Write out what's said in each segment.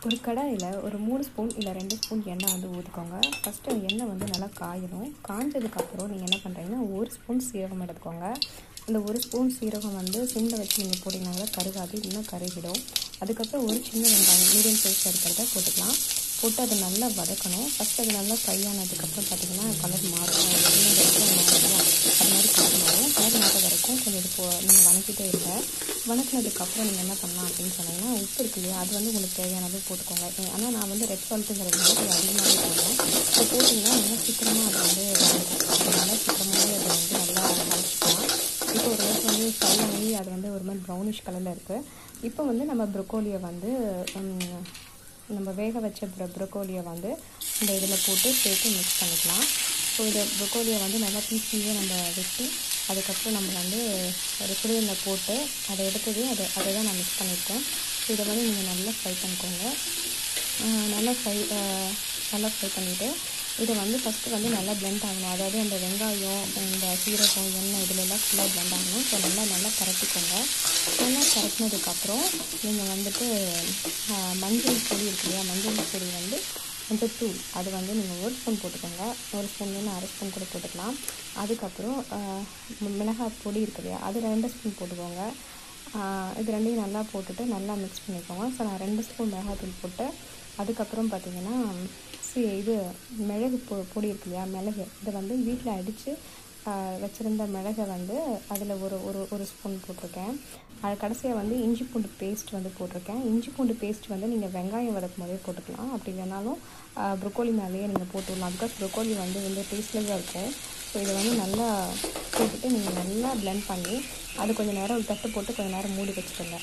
ஒரு கடாயில் ஒரு மூணு ஸ்பூன் இல்லை ரெண்டு ஸ்பூன் எண்ணெய் வந்து ஊற்றிக்கோங்க ஃபஸ்ட்டு எண்ணெய் வந்து நல்லா காயணும் காஞ்சதுக்கப்புறம் நீங்கள் என்ன பண்ணுறீங்கன்னா ஒரு ஸ்பூன் சீரகம் எடுத்துக்கோங்க அந்த ஒரு ஸ்பூன் சீரகம் வந்து சிம்மில் வச்சு நீங்கள் போட்டிங்கன்னா கூட கருகாது இன்னும் கருகிடும் அதுக்கப்புறம் ஒரு சின்ன வெங்காயம் மீடியம் சைஸ் இருக்கிறத போட்டுக்கலாம் போட்டு அதை நல்லா வதக்கணும் ஃபஸ்ட் அது நல்லா ஃப்ரை ஆனதுக்கப்புறம் பார்த்தீங்கன்னா கலர் மாறும் அது என்ன வரைக்கும் மாறும் அது மாதிரி கலர் மாறும் கலர் மாற வரைக்கும் கொஞ்சம் இது போ நீங்கள் வணக்கிட்டே இருங்க வணக்கினதுக்கப்புறம் நீங்கள் என்ன பண்ணலாம் அப்படின்னு சொன்னீங்கன்னா உப்பு இருக்கு இல்லையா அது வந்து உங்களுக்கு தேவையான அளவு போட்டுக்கோங்க ஆனால் நான் வந்து ரெட் சால்ட்டுங்கிறதுனால கொஞ்சம் அதிகமாகவே போடுவேன் ஸோ போட்டிங்கன்னா நல்லா சீக்கிரமாக அது வந்து வதங்கும் அதனால சீக்கிரமாகவே அதை வந்து நல்லா வதச்சிக்கலாம் இப்போ ஒரு அளவுக்கு வந்து ஃப்ரை ஆகி அது வந்து ஒரு மாதிரி ப்ரௌனிஷ் கலரில் இருக்குது இப்போ வந்து நம்ம ப்ரொக்கோலியை வந்து ம், நம்ம வேக வச்ச ப்ர ப்ரொக்கோலியை வந்து இந்த இதில் போட்டு சேர்த்து மிக்ஸ் பண்ணிக்கலாம் ஸோ இதை ப்ரொக்கோலியை வந்து நல்லா பீஸ் பீஸாக நம்ம வெட்டி அதுக்கப்புறம் நம்ம வந்து ஒரு சுடுதண்ணில் போட்டு அதை எடுத்தது அதை அதை தான் நான் மிக்ஸ் பண்ணியிருக்கேன் ஸோ இதை வந்து நீங்கள் நல்லா ஃப்ரை பண்ணிக்கோங்க ஆஹ் நல்லா ஃப்ரை நல்லா ஃப்ரை பண்ணிவிட்டு இதை வந்து ஃபஸ்ட்டு வந்து நல்லா blend ஆகணும் அதாவது அந்த வெங்காயம் இந்த சீரகம் எண்ணெய் இதுல எல்லாம் ஃபுல்லாக blend ஆகணும் ஸோ நல்லா நல்லா கரட்டிக்கோங்க நல்லா கரட்டினதுக்கப்புறம் நீங்கள் வந்துட்டு ஆஹ் மஞ்சள் பொடி இருக்கு இல்லையா மஞ்சள் பொடி வந்து மஞ்சள் தூள் அது வந்து நீங்கள் ஒரு ஸ்பூன் போட்டுக்கோங்க ஒரு ஸ்பூன்லேருந்து அரை ஸ்பூன் கூட போட்டுக்கலாம் அதுக்கப்புறம் ஆஹ் மி- மிளகாய் பொடி இருக்கு இல்லையா அது ரெண்டு ஸ்பூன் போட்டுக்கோங்க ஆஹ் இது ரெண்டையும் நல்லா போட்டுட்டு நல்லா மிக்ஸ் பண்ணிக்கோங்க ஸோ நான் ரெண்டு ஸ்பூன் மிளகாத்தூள் போட்டு அதுக்கப்புறம் பார்த்தீங்கன்னா சி இது மிளகு பொ பொடி இருக்கு இல்லையா மிளகு இதை வந்து வீட்டில் அடித்து வச்சுருந்த மிளகை வந்து அதில் ஒரு ஒரு ஒரு ஸ்பூன் போட்டிருக்கேன் அது கடைசியாக வந்து இஞ்சி பூண்டு பேஸ்ட் வந்து போட்டிருக்கேன் இஞ்சி பூண்டு பேஸ்ட் வந்து நீங்கள் வெங்காயம் வதக்கும் போதே போட்டுக்கலாம் அப்படி இல்லைனாலும் ப்ரொக்கோலி மேலேயே நீங்கள் போட்டு விடலாம் பிகாஸ் ப்ரொக்கோலி வந்து வந்து டேஸ்ட்லெஸ்ஸாக இருக்கும் ஸோ இதை வந்து நல்லா போட்டுட்டு நீங்கள் நல்லா blend பண்ணி அது கொஞ்சம் நேரம் ஒரு தட்டு போட்டு கொஞ்சம் நேரம் மூடி வச்சுருங்க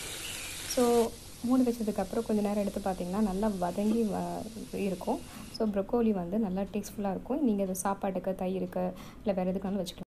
ஸோ மூடி வச்சதுக்கப்புறம் கொஞ்ச நேரம் எடுத்து பார்த்தீங்கன்னா நல்லா வதங்கி வ இருக்கும் ஸோ ப்ரொக்கோலி வந்து நல்லா டேஸ்ட்ஃபுல்லாக இருக்கும் நீங்கள் இது சாப்பாட்டுக்கு தயிருக்கு இல்லை வேறு எதுக்காலும் வச்சுக்கலாம்